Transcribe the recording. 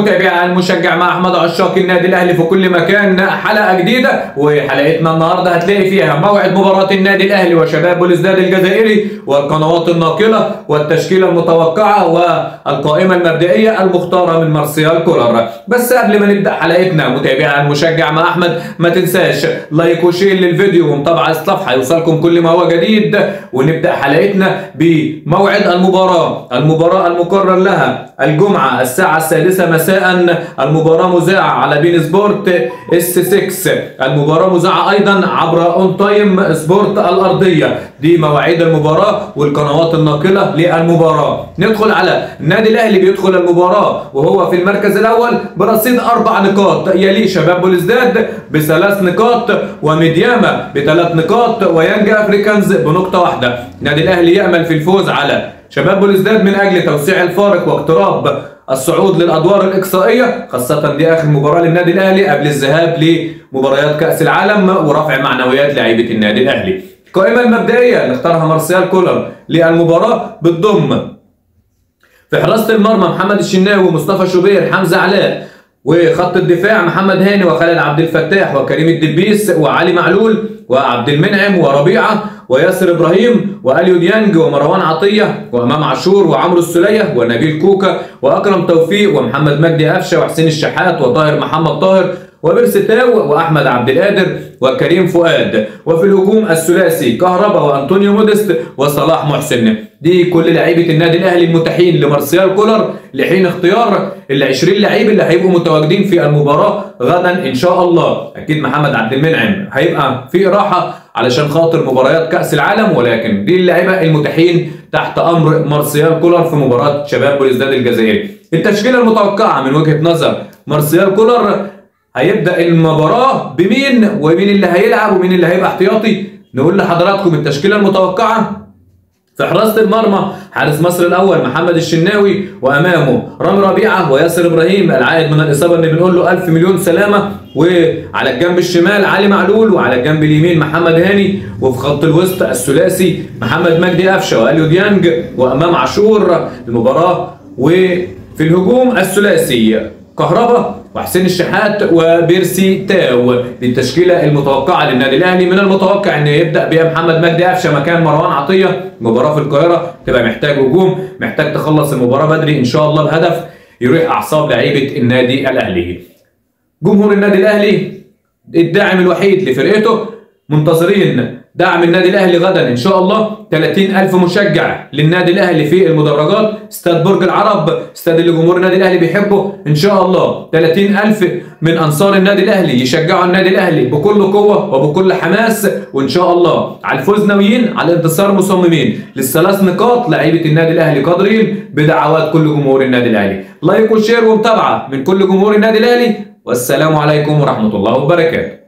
متابعي المشجع مع احمد عشاق النادي الاهلي في كل مكان حلقه جديده وحلقتنا النهارده هتلاقي فيها موعد مباراه النادي الاهلي وشباب بلوزداد الجزائري والقنوات الناقله والتشكيله المتوقعه والقائمه المبدئيه المختاره من مارسيال كولر بس قبل ما نبدا حلقتنا متابعي المشجع مع احمد ما تنساش لايك وشير للفيديو ومتابعه الصفحه يوصلكم كل ما هو جديد ونبدا حلقتنا بموعد المباراه المباراه المقرر لها الجمعه الساعه السادسه مساء المباراة مذاعة على بين سبورت اس 6 المباراة مذاعة أيضا عبر اون تايم سبورت الأرضية دي مواعيد المباراة والقنوات الناقلة للمباراة ندخل على النادي الأهلي بيدخل المباراة وهو في المركز الأول برصيد أربع نقاط يليه شباب بولزداد بثلاث نقاط وميدياما بثلاث نقاط ويانج أفريكانز بنقطة واحدة النادي الأهلي يأمل في الفوز على شباب بولزداد من أجل توسيع الفارق واقتراب الصعود للادوار الاقصائيه خاصه دي اخر مباراه للنادي الاهلي قبل الذهاب لمباريات كاس العالم ورفع معنويات لاعيبه النادي الاهلي. القائمه المبدئيه اللي اختارها مارسيال كولر للمباراه بتضم في حراسه المرمى محمد الشناوي ومصطفى شوبير حمزه علاء وخط الدفاع محمد هاني وخالد عبد الفتاح وكريم الدبيس وعلي معلول وعبد المنعم وربيعه وياسر ابراهيم واليو ديانج ومروان عطيه وامام عاشور وعمرو السليه ونبيل كوكا واكرم توفيق ومحمد مجدي قفشه وحسين الشحات وطاهر محمد طاهر وبرس تاو واحمد عبد القادر وكريم فؤاد وفي الهجوم الثلاثي كهربا وانطونيو موديست وصلاح محسن دي كل لعيبه النادي الاهلي المتاحين لمارسيال كولر لحين اختيار ال 20 لعيب اللي هيبقوا متواجدين في المباراه غدا ان شاء الله اكيد محمد عبد المنعم هيبقى في راحه علشان خاطر مباريات كاس العالم ولكن دي اللعيبه المتاحين تحت امر مارسيال كولر في مباراه شباب بلوزداد الجزائري التشكيله المتوقعه من وجهه نظر مارسيال كولر هيبدا المباراه بمين ومين اللي هيلعب ومين اللي هيبقى احتياطي نقول لحضراتكم التشكيله المتوقعه في حراسة المرمى حارس مصر الأول محمد الشناوي وأمامه رامي ربيعة وياسر إبراهيم العائد من الإصابة اللي بنقول له ألف مليون سلامة وعلى الجنب الشمال علي معلول وعلى الجنب اليمين محمد هاني وفي خط الوسط الثلاثي محمد مجدي قفشة وأليو ديانج وأمام عاشور المباراة وفي الهجوم الثلاثي كهربا وحسين الشحات وبيرسي تاو دي التشكيله المتوقعه للنادي الاهلي من المتوقع ان يبدا بها محمد مجدي قفشه مكان مروان عطيه مباراه في القاهره تبقى محتاج هجوم محتاج تخلص المباراه بدري ان شاء الله بهدف يريح اعصاب لعيبه النادي الاهلي جمهور النادي الاهلي الداعم الوحيد لفرقته منتظرين دعم النادي الاهلي غدا ان شاء الله 30000 مشجع للنادي الاهلي في المدرجات استاد برج العرب استاد اللي جمهور النادي الاهلي بيحبه ان شاء الله 30000 من انصار النادي الاهلي يشجعوا النادي الاهلي بكل قوه وبكل حماس وان شاء الله على الفوز ناويين على الانتصار مصممين للثلاث نقاط لعيبه النادي الاهلي قادرين بدعوات كل جمهور النادي الاهلي لايك وشير ومتابعه من كل جمهور النادي الاهلي والسلام عليكم ورحمه الله وبركاته